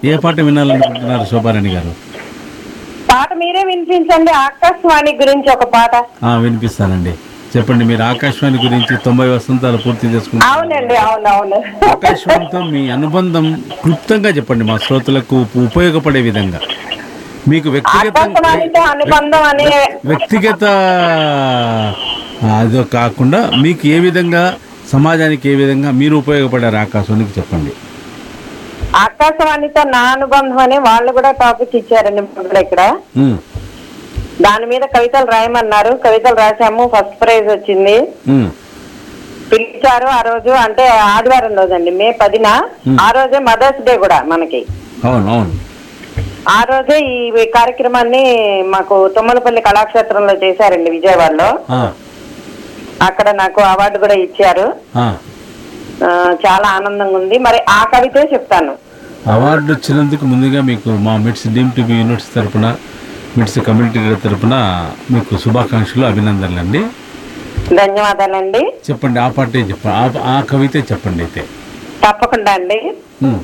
ఏ పాట వినాలనుకుంటున్నారు శోభారాణి గారు పాట మీరే వినిపించండి ఆకాశవాణి గురించి ఒక పాట ఆ, వినిపిస్తానండి చెప్పండి మీరు ఆకాశవాణి గురించి తొంభై వసంతాలు పూర్తి చేసుకుంటారు అవునండి అవును అవును ఆకాశవాణితో మీ అనుబంధం క్లుప్తంగా చెప్పండి మా శ్రోతలకు ఉप- ఉపయోగపడే విధంగా మీకు వ్యక్తిగత ఆకాశవాణితో అనుబంధం అనే వ్యక్తిగత ఆ, అదో కాకుండా మీకు ఏ విధంగా సమాజానికి ఏ విధంగా మీరు ఉపయోగపడారు ఆకాశవాణికి చెప్పండి ఆకాశవాణితో నా అనుబంధం అని వాళ్ళు కూడా టాపిక్ ఇచ్చారండి మాకు కూడా ఇక్కడ ఉమ్, దాని మీద కవితలు రాయమన్నారు కవితలు రాసాము ఫస్ట్ ప్రైజ్ వచ్చింది ఉమ్, పిలిచారు ఆ రోజు అంటే ఆదివారం రోజండి మే పదిన ఆ రోజే మదర్స్ డే కూడా మనకి అవును అవును ఆ రోజే ఈ కార్యక్రమాన్ని మాకు తుమ్మలపల్లి కళాక్షేత్రంలో చేశారండి విజయవాడలో ఆ, అక్కడ నాకు అవార్డు కూడా ఇచ్చారు ఆ. ఆ, చాలా ఆనందంగా ఉంది మరి ఆ కవితే చెప్తాను అవార్డు వచ్చినందుకు ముందుగా మీకు మా మిట్స్ డీమ్ టీవీ యూనిట్స్ తరపున మిట్స్ కమ్యూనిటీ తరపున మీకు శుభాకాంక్షలు అభినందనలు అండి ధన్యవాదాలండి చెప్పండి ఆ పాటే చెప్పండి ఆ- ఆ కవితే చెప్పండి అయితే తప్పకుండా అండి ఉమ్.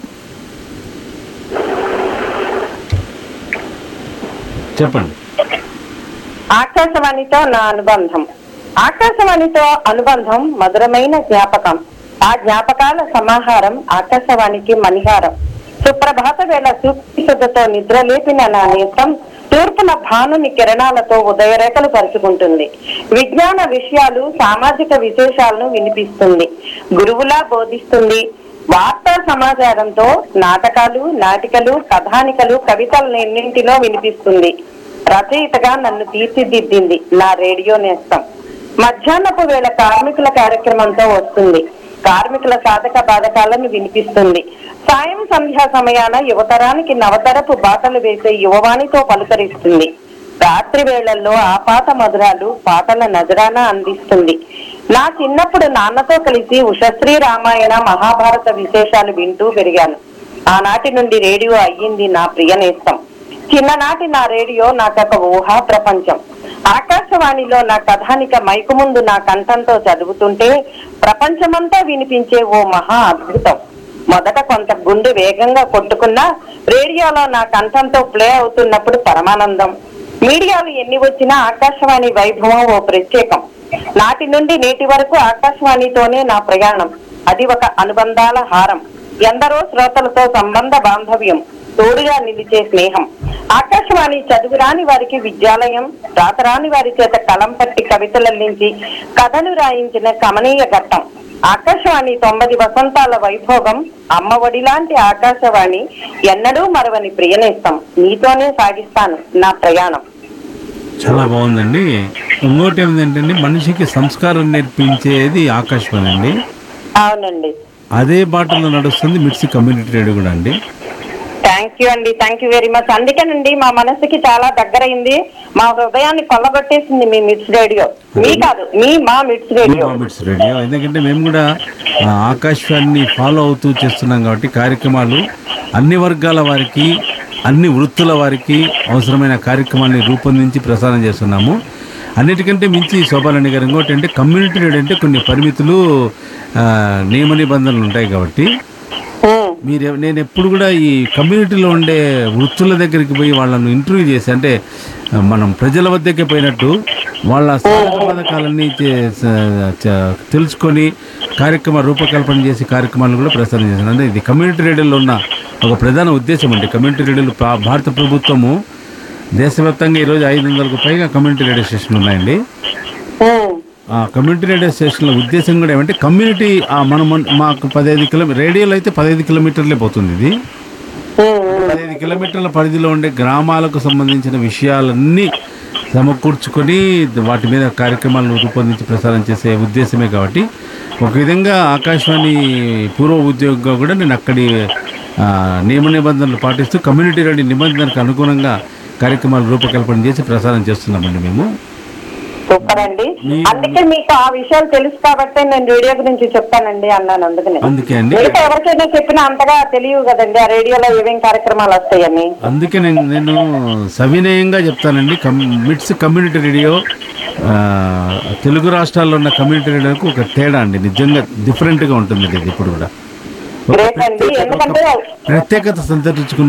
చెప్పండి ఆకాశవాణితో నా అనుబంధం ఆకాశవాణితో అనుబంధం మధురమైన జ్ఞాపకం ఆ జ్ఞాపకాల సమాహారం ఆకాశవాణికి మణిహారం సుప్రభాత వేళ సూక్తిశుద్ధతో నిద్రలేపిన నా నేత్రం తూర్పున భానుని కిరణాలతో ఉదయరేఖలు పరుచుకుంటుంది విజ్ఞాన విషయాలు సామాజిక విశేషాలను వినిపిస్తుంది గురువులా బోధిస్తుంది వార్తా సమాచారంతో నాటకాలు నాటికలు కథానికలు కవితలను ఎన్నింటిలో వినిపిస్తుంది రచయితగా నన్ను తీర్చిదిద్దింది నా రేడియో నేస్తం మధ్యాహ్నపు వేళ కార్మికుల కార్యక్రమంతో వస్తుంది కార్మికుల సాధక బాధకాలను వినిపిస్తుంది సాయం సంధ్యా సమయాన యువతరానికి నవతరపు బాటలు వేసే యువవాణితో పలుకరిస్తుంది రాత్రి వేళల్లో ఆపాత మధురాలు పాటల నజరాన అందిస్తుంది నా చిన్నప్పుడు నాన్నతో కలిసి ఉషశ్రీ రామాయణ మహాభారత విశేషాలు వింటూ పెరిగాను ఆనాటి నుండి రేడియో అయ్యింది నా ప్రియ నేస్తం చిన్ననాటి నా రేడియో నాకొక ఊహా ప్రపంచం ఆకాశవాణిలో నా కథానిక మైకు ముందు నా కంఠంతో చదువుతుంటే ప్రపంచమంతా వినిపించే ఓ మహా అద్భుతం మొదట కొంత గుండె వేగంగా కొట్టుకున్నా రేడియోలో నా కంఠంతో ప్లే అవుతున్నప్పుడు పరమానందం మీడియాలు ఎన్ని వచ్చినా ఆకాశవాణి వైభవం ఓ ప్రత్యేకం నాటి నుండి నేటి వరకు ఆకాశవాణితోనే నా ప్రయాణం అది ఒక అనుబంధాల హారం ఎందరో శ్రోతలతో సంబంధ బాంధవ్యం తోడుగా నిలిచే స్నేహం ఆకాశవాణి చదువురాని వారికి విద్యాలయం రాతరాని వారి చేత కలం పట్టి కవితలల్లించి కథలు రాయించిన కమనీయ ఘట్టం ఆకాశవాణి తొమ్మిది వసంతాల వైభోగం అమ్మఒడి లాంటి ఆకాశవాణి ఎన్నడూ మరవని ప్రియనేస్తం నీతోనే సాగిస్తాను నా ప్రయాణం చాలా బాగుందండి ఇంకోటి ఏంటంటే మనిషికి సంస్కారం నేర్పించేది ఆకాశవాణి అండి అవునండి అదే బాటలో నడుస్తుంది మిర్చి కమ్యూనిటీ రేడియో కూడా అండి థ్యాంక్ యూ అండి థ్యాంక్ యూ వెరీ మచ్ అందుకేనండి మా మనసుకి చాలా దగ్గరైంది మా హృదయాన్ని కొల్లగొట్టేసింది మీ మిట్స్ రేడియో మీ కాదు మీ మా మిట్స్ రేడియో మా మిట్స్ రేడియో ఎందుకంటే మేము కూడా ఆ, ఆకాశవాణిని ఫాలో అవుతూ చేస్తున్నాం కాబట్టి కార్యక్రమాలు అన్ని వర్గాల వారికి అన్ని వృత్తుల వారికి అవసరమైన కార్యక్రమాన్ని రూపొందించి ప్రసారం చేస్తున్నాము అన్నిటికంటే మించి శోభారాణి గారు ఇంకోటి అంటే కమ్యూనిటీ రేడియో అంటే కొన్ని పరిమితులు ఆ, నియమ నిబంధనలు ఉంటాయి కాబట్టి ఉమ్, మీరు ఎవ- నేను ఎప్పుడు కూడా ఈ కమ్యూనిటీలో ఉండే వృత్తుల దగ్గరికి పోయి వాళ్ళను ఇంటర్వ్యూ చేసి అంటే ఆ, మనం ప్రజల వద్దకే పోయినట్టు వాళ్ళ సాధక పథకాలన్నీ చే- స- చ- తెలుసుకొని కార్యక్రమ రూపకల్పన చేసి కార్యక్రమాలు కూడా ప్రసారం చేశాను అంటే ఇది కమ్యూనిటీ రేడియోలో ఉన్న ఒక ప్రధాన ఉద్దేశం అండి కమ్యూనిటీ రేడియోలు ప్రా- భారత ప్రభుత్వము దేశవ్యాప్తంగా ఈరోజు ఐదు వందలకు పైగా కమ్యూనిటీ రేడియో స్టేషన్లు ఉన్నాయండి ఉమ్, ఆ కమ్యూనిటీ రేడియో స్టేషన్ల ఉద్దేశం కూడా ఏమంటే కమ్యూనిటీ ఆ మనం మన- మాకు పదహైదు కిలోమీటర్ రేడియోలో అయితే పదహైదు కిలోమీటర్లే పోతుంది ఇది ఉమ్, ఉమ్. పదహైదు కిలోమీటర్ల పరిధిలో ఉండే గ్రామాలకు సంబంధించిన విషయాలన్నీ సమకూర్చుకొని వాటి మీద కార్యక్రమాలను రూపొందించి ప్రసారం చేసే ఉద్దేశమే కాబట్టి ఒక విధంగా ఆకాశవాణి పూర్వ ఉద్యోగిగా కూడా నేను అక్కడి ఆ, నియమ నిబంధనలు పాటిస్తూ కమ్యూనిటీ రేడియో నిబంధనలకు అనుగుణంగా కార్యక్రమాలు రూపకల్పన చేసి ప్రసారం చేస్తున్నామండి మేము సూపర్ అండి మీ- అందుకే మీకు ఆ విషయాలు తెలుసు కాబట్టి నేను రేడియో గురించి చెప్తానండి అన్నాను అందుకనే అందుకే అండి మిగతా ఎవరికైనా చెప్పినా అంతగా తెలియదు కదండి ఆ రేడియోలో ఏమేం కార్యక్రమాలు వస్తాయని అందుకే నేను నేను సవినయంగా చెప్తానండి కమ్ మిట్స్ కమ్యూనిటీ రేడియో ఆ, తెలుగు రాష్ట్రాల్లో ఉన్న కమ్యూనిటీ రేడియోకు ఒక తేడా అండి నిజంగా డిఫరెంట్గా ఉంటుంది ఇది ఇప్పుడు కూడా గ్రేట్ అండి ఎందుకంటే ప్రత్యేకత సంతరించుకున్న